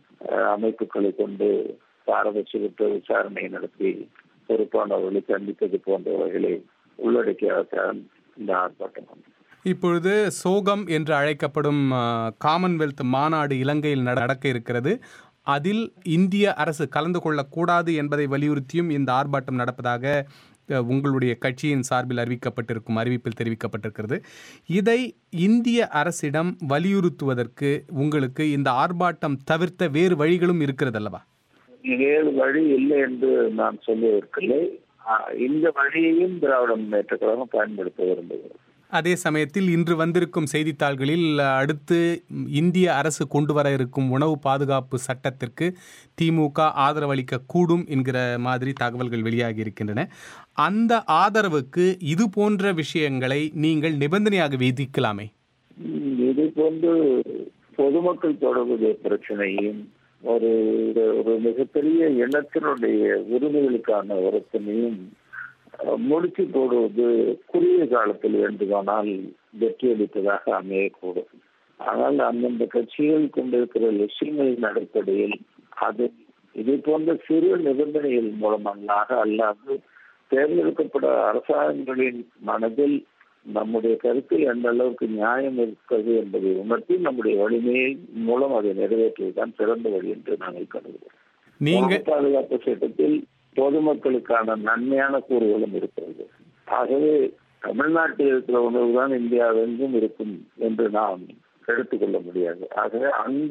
அமைப்புகளை கொண்டு பாரபட்சமற்ற விசாரணை நடத்தி பொறுப்பானவர்களை சந்திப்பது போன்ற வகைகளை உள்ளடக்கியதான் இந்த ஆர்ப்பாட்டம் இப்பொழுது சோகம் என்று அழைக்கப்படும் காமன்வெல்த் மாநாடு இலங்கையில் நடக்க இருக்கிறது அதில் இந்திய அரசு கலந்து கொள்ளக்கூடாது என்பதை வலியுறுத்தியும் இந்த ஆர்ப்பாட்டம் நடப்பதாக உங்களுடைய கட்சியின் சார்பில் அறிவிக்கப்பட்டிருக்கும் அறிவிப்பில் தெரிவிக்கப்பட்டிருக்கிறது இதை இந்திய அரசிடம் வலியுறுத்துவதற்கு உங்களுக்கு இந்த ஆர்ப்பாட்டம் தவிர்த்த வேறு வழிகளும் இருக்கிறது அல்லவா வேறு வழி இல்லை என்று நான் சொல்லுவதற்கில்லை இந்த வழியையும் திராவிட முன்னேற்ற கழகம் பயன்படுத்த விரும்புகிறது அதே சமயத்தில் இன்று வந்திருக்கும் செய்தித்தாள்களில் அடுத்து இந்திய அரசு கொண்டு வர இருக்கும் உணவு பாதுகாப்பு சட்டத்திற்கு திமுக ஆதரவளிக்க கூடும் என்கிற மாதிரி தகவல்கள் வெளியாகி இருக்கின்றன அந்த ஆதரவுக்கு இது போன்ற விஷயங்களை நீங்கள் நிபந்தனையாக விதிக்கலாமே இது போன்று பொதுமக்கள் தொடர்புடைய பிரச்சனையும் ஒரு ஒரு மிகப்பெரிய இனத்தினுடைய உரிமைகளுக்கான ஒருத்தனையும் முடிச்சு போடுவது குறுகிய காலத்தில் வேண்டுமானால் வெற்றியளிப்பதாக அமையக்கூடும் ஆனால் அந்தந்த கட்சிகள் கொண்டிருக்கிற லட்சியங்களின் அடிப்படையில் அது இது போன்ற சிறு நிபந்தனைகள் மூலமாக அல்லாது தேர்ந்தெடுக்கப்பட அரசாங்கங்களின் மனதில் நம்முடைய கருத்தில் எந்த அளவுக்கு நியாயம் இருக்கிறது என்பதை உணர்த்தி நம்முடைய வலிமையை மூலம் அதை நிறைவேற்றுவதுதான் சிறந்த வழி என்று நாங்கள் கருதுகிறோம் நீங்க பாதுகாப்பு சட்டத்தில் பொதுமக்களுக்கான நன்மையான கூறுகளும் இருக்கிறது ஆகவே தமிழ்நாட்டில் இருக்கிற உணவு தான் இந்தியாவெங்கும் இருக்கும் என்று நாம் எடுத்துக்கொள்ள முடியாது ஆகவே அந்த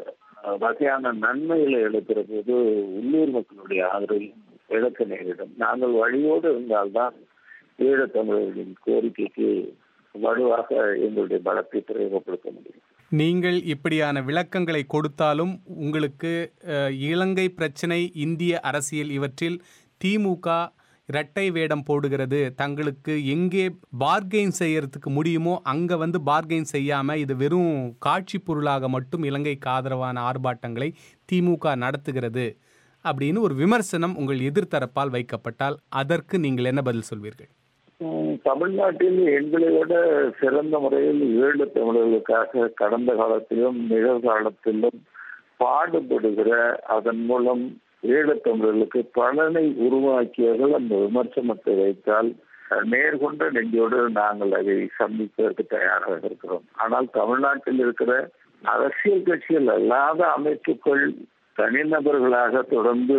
வகையான நன்மைகளை எடுக்கிற போது உள்ளூர் மக்களுடைய ஆதரவையும் இழக்க நேரிடும் நாங்கள் வழியோடு இருந்தால்தான் ஈழத்தமிழர்களின் கோரிக்கைக்கு வலுவாக எங்களுடைய பலத்தை பிரயோகப்படுத்த முடியும் நீங்கள் இப்படியான விளக்கங்களை கொடுத்தாலும் உங்களுக்கு இலங்கை பிரச்சனை இந்திய அரசியல் இவற்றில் திமுக இரட்டை வேடம் போடுகிறது தங்களுக்கு எங்கே பார்கெயின் செய்யறதுக்கு முடியுமோ அங்கே வந்து பார்கெயின் செய்யாமல் இது வெறும் காட்சி பொருளாக மட்டும் இலங்கைக்கு ஆதரவான ஆர்ப்பாட்டங்களை திமுக நடத்துகிறது அப்படின்னு ஒரு விமர்சனம் உங்கள் எதிர்த்தரப்பால் வைக்கப்பட்டால் அதற்கு நீங்கள் என்ன பதில் சொல்வீர்கள் தமிழ்நாட்டில் எங்களை விட சிறந்த முறையில் ஈழ தமிழர்களுக்காக கடந்த காலத்திலும் நிகழ்காலத்திலும் பாடுபடுகிற அதன் மூலம் ஈழத்தமிழர்களுக்கு பலனை உருவாக்கியவர்கள் அந்த விமர்சனத்தை வைத்தால் நேர்கொண்ட நெஞ்சோடு நாங்கள் அதை சந்திப்பதற்கு தயாராக இருக்கிறோம் ஆனால் தமிழ்நாட்டில் இருக்கிற அரசியல் கட்சிகள் அல்லாத அமைப்புகள் தனிநபர்களாக தொடர்ந்து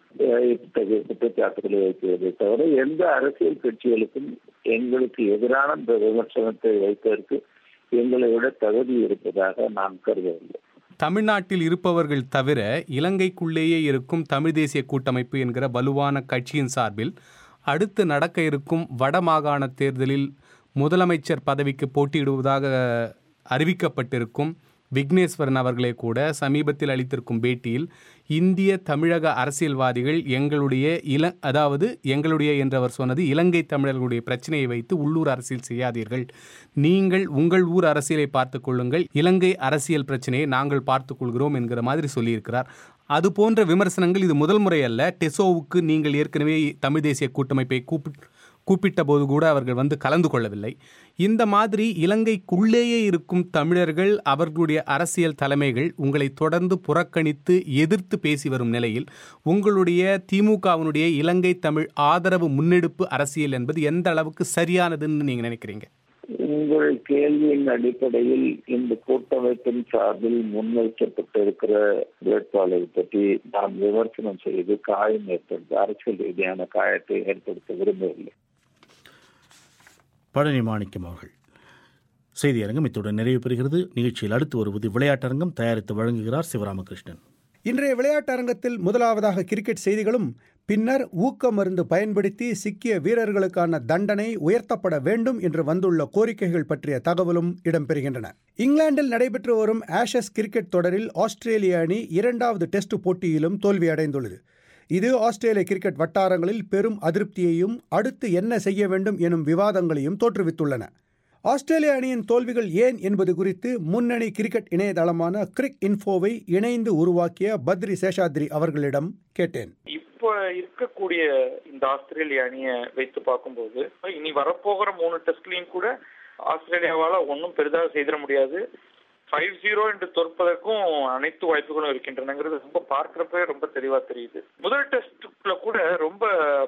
இத்தகைய குற்றச்சாட்டுகளை வைக்கிறதை தவிர எந்த அரசியல் கட்சிகளுக்கும் எங்களுக்கு எதிரான இந்த விமர்சனத்தை வைப்பதற்கு எங்களை விட தகுதி இருப்பதாக நான் கருதவில்லை தமிழ்நாட்டில் இருப்பவர்கள் தவிர இலங்கைக்குள்ளேயே இருக்கும் தமிழ் தேசிய கூட்டமைப்பு என்கிற வலுவான கட்சியின் சார்பில் அடுத்து நடக்க இருக்கும் வடமாகாண தேர்தலில் முதலமைச்சர் பதவிக்கு போட்டியிடுவதாக அறிவிக்கப்பட்டிருக்கும் விக்னேஸ்வரன் அவர்களே கூட சமீபத்தில் அளித்திருக்கும் பேட்டியில் இந்திய தமிழக அரசியல்வாதிகள் எங்களுடைய இல அதாவது எங்களுடைய என்றவர் சொன்னது இலங்கை தமிழர்களுடைய பிரச்சனையை வைத்து உள்ளூர் அரசியல் செய்யாதீர்கள் நீங்கள் உங்கள் ஊர் அரசியலை பார்த்து கொள்ளுங்கள் இலங்கை அரசியல் பிரச்சனையை நாங்கள் பார்த்துக் கொள்கிறோம் என்கிற மாதிரி சொல்லியிருக்கிறார் அது போன்ற விமர்சனங்கள் இது முதல் முறை அல்ல டெசோவுக்கு நீங்கள் ஏற்கனவே தமிழ் தேசிய கூட்டமைப்பை கூப்பிட்டு கூப்பிட்ட போது கூட அவர்கள் வந்து கலந்து கொள்ளவில்லை இந்த மாதிரி இலங்கைக்குள்ளேயே இருக்கும் தமிழர்கள் அவர்களுடைய அரசியல் தலைமைகள் உங்களை தொடர்ந்து புறக்கணித்து எதிர்த்து பேசி வரும் நிலையில் உங்களுடைய திமுகவினுடைய இலங்கை தமிழ் ஆதரவு முன்னெடுப்பு அரசியல் என்பது எந்த அளவுக்கு சரியானதுன்னு நீங்க நினைக்கிறீங்க உங்கள் கேள்வியின் அடிப்படையில் இந்த கூட்டமைப்பின் சார்பில் முன்வைக்கப்பட்டிருக்கிற வேட்பாளரை பற்றி நாம் விமர்சனம் செய்து காயம் ஏற்படுத்த அரசியல் ரீதியான காயத்தை ஏற்படுத்த விரும்பவில்லை பழனி மாணிக்கம் அவர்கள் செய்தி அரங்கம் இத்துடன் நிறைவு பெறுகிறது நிகழ்ச்சியில் அடுத்து வருவது விளையாட்டரங்கம் தயாரித்து வழங்குகிறார் சிவராமகிருஷ்ணன் இன்றைய விளையாட்டு அரங்கத்தில் முதலாவதாக கிரிக்கெட் செய்திகளும் பின்னர் ஊக்க மருந்து பயன்படுத்தி சிக்கிய வீரர்களுக்கான தண்டனை உயர்த்தப்பட வேண்டும் என்று வந்துள்ள கோரிக்கைகள் பற்றிய தகவலும் இடம்பெறுகின்றன இங்கிலாந்தில் நடைபெற்று வரும் ஆஷஸ் கிரிக்கெட் தொடரில் ஆஸ்திரேலிய அணி இரண்டாவது டெஸ்ட் போட்டியிலும் தோல்வியடைந்துள்ளது இது ஆஸ்திரேலிய கிரிக்கெட் வட்டாரங்களில் பெரும் அதிருப்தியையும் அடுத்து என்ன செய்ய வேண்டும் எனும் விவாதங்களையும் தோற்றுவித்துள்ளன ஆஸ்திரேலிய அணியின் தோல்விகள் ஏன் என்பது குறித்து முன்னணி கிரிக்கெட் இணையதளமான கிரிக் இன்ஃபோவை இணைந்து உருவாக்கிய பத்ரி சேஷாத்ரி அவர்களிடம் கேட்டேன் இப்போ இருக்கக்கூடிய இந்த ஆஸ்திரேலிய அணியை வைத்து பார்க்கும்போது இனி வரப்போகிற மூணு டெஸ்ட்லயும் கூட ஆஸ்திரேலியாவால ஒன்றும் பெரிதாக செய்திட முடியாது ஃபைவ் ஜீரோ என்று தோற்பதற்கும் அனைத்து வாய்ப்புகளும் இருக்கின்றனங்கிறது ரொம்ப பார்க்கிறப்பவே ரொம்ப தெளிவா தெரியுது முதல் டெஸ்ட்ல கூட ரொம்ப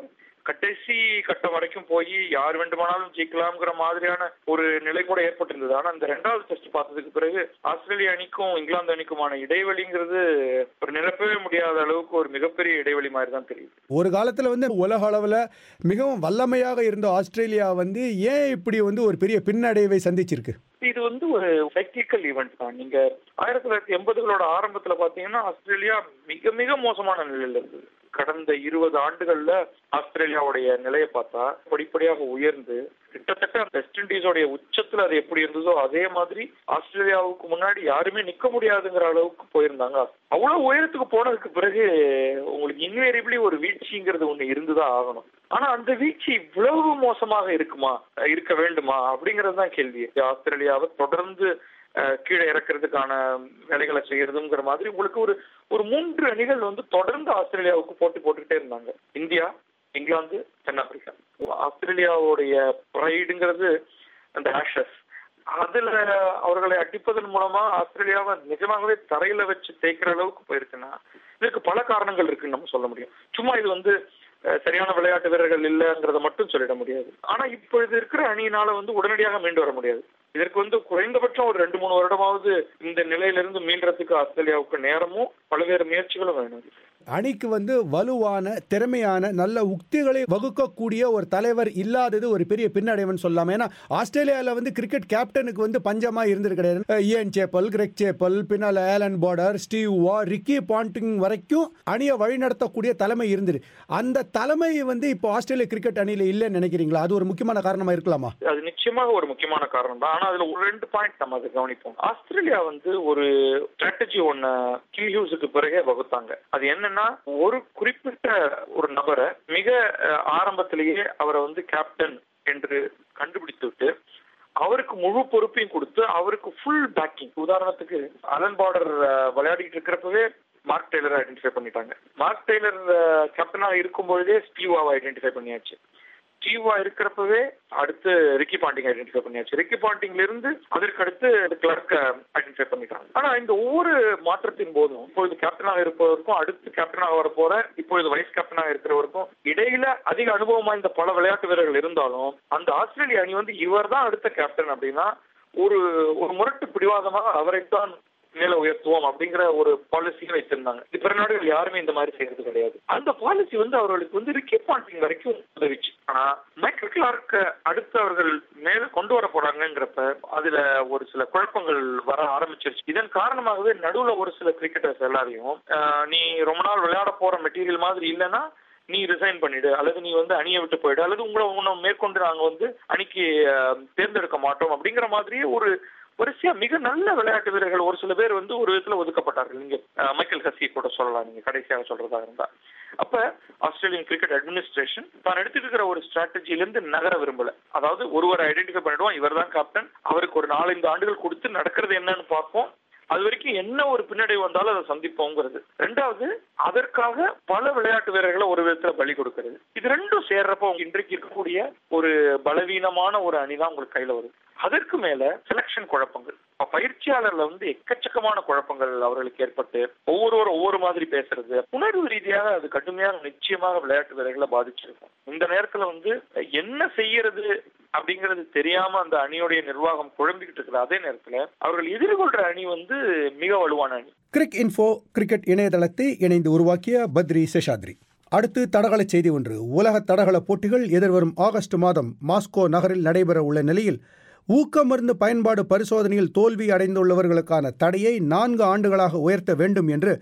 கடைசி கட்டம் வரைக்கும் போய் யார் வேண்டுமானாலும் ஜெயிக்கலாம்ங்கிற மாதிரியான ஒரு நிலை கூட ஏற்பட்டிருந்தது ஆனா அந்த ரெண்டாவது டெஸ்ட் பார்த்ததுக்கு பிறகு ஆஸ்திரேலிய அணிக்கும் இங்கிலாந்து அணிக்குமான இடைவெளிங்கிறது ஒரு நிரப்பவே முடியாத அளவுக்கு ஒரு மிகப்பெரிய இடைவெளி மாதிரி தான் தெரியுது ஒரு காலத்தில் வந்து உலக அளவில் மிகவும் வல்லமையாக இருந்த ஆஸ்திரேலியா வந்து ஏன் இப்படி வந்து ஒரு பெரிய பின்னடைவை சந்திச்சிருக்கு இது வந்து ஒரு சைக்கிளிக்கல் ஈவெண்ட் தான் நீங்க ஆயிரத்தி தொள்ளாயிரத்தி எண்பதுகளோட ஆரம்பத்துல பாத்தீங்கன்னா ஆஸ்திரேலியா மிக மிக மோசமான நிலையில இருந்தது கடந்த இருபது ஆண்டுகள்ல ஆஸ்திரேலியாவுடைய நிலையை பார்த்தா படிப்படியாக உயர்ந்து கிட்டத்தட்ட வெஸ்ட் இண்டீஸோடைய உச்சத்துல அது எப்படி இருந்ததோ அதே மாதிரி ஆஸ்திரேலியாவுக்கு முன்னாடி யாருமே நிக்க முடியாதுங்கிற அளவுக்கு போயிருந்தாங்க அவ்வளவு உயரத்துக்கு போனதுக்கு பிறகு உங்களுக்கு இன்வேரியபிளி ஒரு வீழ்ச்சிங்கிறது ஒண்ணு இருந்துதான் ஆகணும் ஆனா அந்த வீழ்ச்சி இவ்வளவு மோசமாக இருக்குமா இருக்க வேண்டுமா அப்படிங்கறது தான் கேள்வி ஆஸ்திரேலியாவை தொடர்ந்து கீழே இறக்குறதுக்கான வேலைகளை செய்யறதுங்கிற மாதிரி உங்களுக்கு ஒரு ஒரு மூன்று அணிகள் வந்து தொடர்ந்து ஆஸ்திரேலியாவுக்கு போட்டி போட்டுக்கிட்டே இருந்தாங்க இந்தியா இங்கிலாந்து தென்னாப்பிரிக்கா ஆஸ்திரேலியாவுடைய ப்ரைடுங்கிறது அந்த ஆஷஸ் அதுல அவர்களை அடிப்பதன் மூலமா ஆஸ்திரேலியாவை நிஜமாகவே தரையில வச்சு தேய்க்கிற அளவுக்கு போயிருக்குன்னா இதுக்கு பல காரணங்கள் இருக்குன்னு நம்ம சொல்ல முடியும் சும்மா இது வந்து சரியான விளையாட்டு வீரர்கள் இல்லைங்கிறத மட்டும் சொல்லிட முடியாது ஆனா இப்பொழுது இருக்கிற அணியினால வந்து உடனடியாக மீண்டு வர முடியாது இதற்கு வந்து குறைந்தபட்சம் ஒரு ரெண்டு மூணு வருடமாவது இந்த நிலையிலிருந்து மீள்றதுக்கு ஆஸ்திரேலியாவுக்கு நேரமும் பல்வேறு முயற்சிகளும் வேணும் அணிக்கு வந்து வலுவான திறமையான நல்ல உக்திகளை வகுக்கக்கூடிய ஒரு தலைவர் இல்லாதது ஒரு பெரிய பின்னடைவுன்னு சொல்லலாம் ஏன்னா ஆஸ்திரேலியாவில் வந்து கிரிக்கெட் கேப்டனுக்கு வந்து பஞ்சமா இருந்தது கிடையாது இயன் சேப்பல் கிரெக் சேப்பல் பின்னால் Allan Border Steve Waugh Ricky Ponting வரைக்கும் அணியை வழிநடத்தக்கூடிய தலைமை இருந்தது அந்த தலைமை வந்து இப்போ ஆஸ்திரேலிய கிரிக்கெட் அணியில் இல்லைன்னு நினைக்கிறீங்களா அது ஒரு முக்கியமான காரணமா இருக்கலாமா அது நிச்சயமாக ஒரு முக்கியமான காரணம் தான் ஆனா அதுல ஒரு ரெண்டு பாயிண்ட் நம்ம அதை கவனிப்போம் ஆஸ்திரேலியா வந்து ஒரு ஸ்ட்ராட்டஜி ஒன்னு கில் ஹியூஸுக்கு பிறகே வகுத்தாங்க அது என்னன்னா ஒரு குறிப்பிட்ட ஒரு நபரை மிக ஆரம்பத்திலேயே அவரை வந்து கேப்டன் என்று கண்டுபிடித்து விட்டு அவருக்கு முழு பொறுப்பையும் கொடுத்து அவருக்கு ஃபுல் பேக்கிங் உதாரணத்துக்கு அலன் பார்டர் விளையாடிட்டு இருக்கிறப்பவே மார்க் டெய்லரை ஐடென்டிஃபை பண்ணிட்டாங்க மார்க் டெய்லர் கேப்டனா இருக்கும் பொழுதே ஸ்டீவாவை ஐடென்டிஃபை பண்ணியாச்சு ஸ்டீவா இருக்கிறப்பவே அடுத்து ரிக்கி பாண்டிங் ஐடென்டிஃபை பண்ணியாச்சு ரிக்கி பாண்டிங்ல இருந்து அதற்கு அடுத்து கிளர்க் ஐடென்டிஃபை பண்ணிட்டாங்க ஆனா இந்த ஒவ்வொரு மாற்றத்தின் போதும் இப்பொழுது கேப்டனாக இருப்பவருக்கும் அடுத்து கேப்டனாக வர போற இப்பொழுது வைஸ் கேப்டனாக இருக்கிறவருக்கும் இடையில அதிக அனுபவம் வாய்ந்த பல விளையாட்டு வீரர்கள் இருந்தாலும் அந்த ஆஸ்திரேலிய அணி வந்து இவர் தான் அடுத்த கேப்டன் அப்படின்னா ஒரு ஒரு முரட்டு பிடிவாதமாக அவரைத்தான் மேல உயர்த்துவோம் அப்படிங்கிற ஒரு பாலிசியை வைத்திருந்தாங்க பிற நாடுகள் யாருமே இந்த மாதிரி செய்யறது கிடையாது அந்த பாலிசி வந்து அவர்களுக்கு வந்து ரிக்கி பாண்டிங் வரைக்கும் உதவிச்சு ஆனா மைக்கேல் கிளார்க் அடுத்து அவர்கள் மேல கொண்டு வர போறாங்கிறப்ப அதுல ஒரு சில குழப்பங்கள் வர ஆரம்பிச்சிருச்சு இதன் காரணமாகவே நடுவுல ஒரு சில கிரிக்கெட்டர்ஸ் எல்லாரையும் நீ ரொம்ப நாள் விளையாட போற மெட்டீரியல் மாதிரி இல்லைன்னா நீ ரிசைன் பண்ணிடு அல்லது நீ வந்து அணியை விட்டு போயிடு அல்லது உங்களை உன்னை மேற்கொண்டு நாங்க வந்து அணிக்கு தேர்ந்தெடுக்க மாட்டோம் அப்படிங்கிற மாதிரியே ஒரு வரிசையா மிக நல்ல விளையாட்டு வீரர்கள் ஒரு சில பேர் வந்து ஒரு விதத்துல ஒதுக்கப்பட்டார்கள் நீங்க மைக்கேல் ஹசி கூட சொல்லலாம் நீங்க கடைசியாக சொல்றதா இருந்தா அப்ப ஆஸ்திரேலியன் கிரிக்கெட் அட்மினிஸ்ட்ரேஷன் தான் எடுத்துட்டு இருக்கிற ஒரு ஸ்ட்ராட்டஜில இருந்து நகர விரும்பல அதாவது ஒருவரை ஐடென்டிஃபை பண்ணிடுவோம் இவர் தான் கேப்டன் அவருக்கு ஒரு நாலஞ்சு ஆண்டுகள் கொடுத்து நடக்கிறது என்னன்னு பார்ப்போம் அது வரைக்கும் என்ன ஒரு பின்னடைவு வந்தாலும் அதை சந்திப்போங்கிறது ரெண்டாவது அதற்காக பல விளையாட்டு வீரர்களை ஒரு விதத்துல பலி கொடுக்கிறது இது ரெண்டும் சேர்றப்போ இன்றைக்கு இருக்கக்கூடிய ஒரு பலவீனமான ஒரு அணிதான் உங்களுக்கு கையில வருது அதற்கு மேல செலக்ஷன் குழப்பங்கள் பயிற்சியாளர்ல வந்து எக்கச்சக்கமான குழப்பங்கள் அவர்களுக்கு ஏற்பட்டு ஒவ்வொருவரும் ஒவ்வொரு மாதிரி பேசுறது உணர்வு ரீதியாக அது கடுமையாக நிச்சயமாக விளையாட்டு வீரர்களை பாதிச்சிருக்கும் இந்த நேரத்துல வந்து என்ன செய்யறது அப்படிங்கிறது தெரியாம அந்த அணியுடைய நிர்வாகம் குழம்பிக்கிட்டு இருக்கிற அதே நேரத்துல அவர்கள் எதிர்கொள்ற அணி வந்து மிக வலுவான அணி கிரிக் இன்ஃபோ கிரிக்கெட் இணையதளத்தை இணைந்து உருவாக்கிய பத்ரி சேஷாத்ரி அடுத்து தடகள செய்தி ஒன்று உலக தடகள போட்டிகள் எதிர்வரும் ஆகஸ்ட் மாதம் மாஸ்கோ நகரில் நடைபெற உள்ள நிலையில் ஊக்க மருந்து பயன்பாடு பரிசோதனையில் தோல்வி அடைந்துள்ளவர்களுக்கான தடையை நான்கு ஆண்டுகளாக உயர்த்த வேண்டும் என்று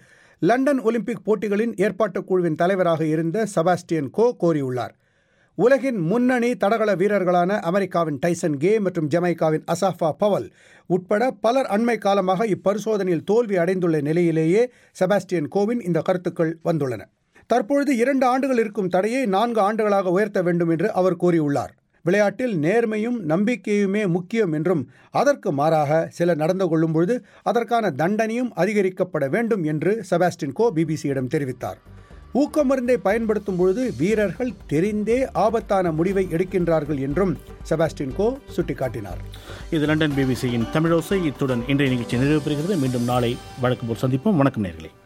லண்டன் ஒலிம்பிக் போட்டிகளின் ஏற்பாட்டுக் குழுவின் தலைவராக இருந்த செபாஸ்டியன் கோ கோரியுள்ளார் உலகின் முன்னணி தடகள வீரர்களான அமெரிக்காவின் டைசன் கே மற்றும் ஜமைக்காவின் அசாஃபா பவல் உட்பட பலர் அண்மை காலமாக இப்பரிசோதனையில் தோல்வி அடைந்துள்ள நிலையிலேயே செபாஸ்டியன் கோவின் இந்த கருத்துக்கள் வந்துள்ளன தற்பொழுது இரண்டு ஆண்டுகள் இருக்கும் தடையை நான்கு ஆண்டுகளாக உயர்த்த வேண்டும் என்று அவர் கூறியுள்ளார் விளையாட்டில் நேர்மையும் நம்பிக்கையுமே முக்கியம் என்றும் அதற்கு மாறாக சிலர் நடந்து கொள்ளும் பொழுது அதற்கான தண்டனையும் அதிகரிக்கப்பட வேண்டும் என்று செபாஸ்டின் கோ பிபிசியிடம் தெரிவித்தார் ஊக்க மருந்தை பயன்படுத்தும் பொழுது வீரர்கள் தெரிந்தே ஆபத்தான முடிவை எடுக்கின்றார்கள் என்றும் செபாஸ்டின் கோ சுட்டிக்காட்டினார் இது லண்டன் பிபிசியின் தமிழோசை இத்துடன் இன்றைய நிகழ்ச்சி நிறைவு பெறுகிறது மீண்டும் நாளை வழக்கம் போல் சந்திப்போம் வணக்கம் நேர்களே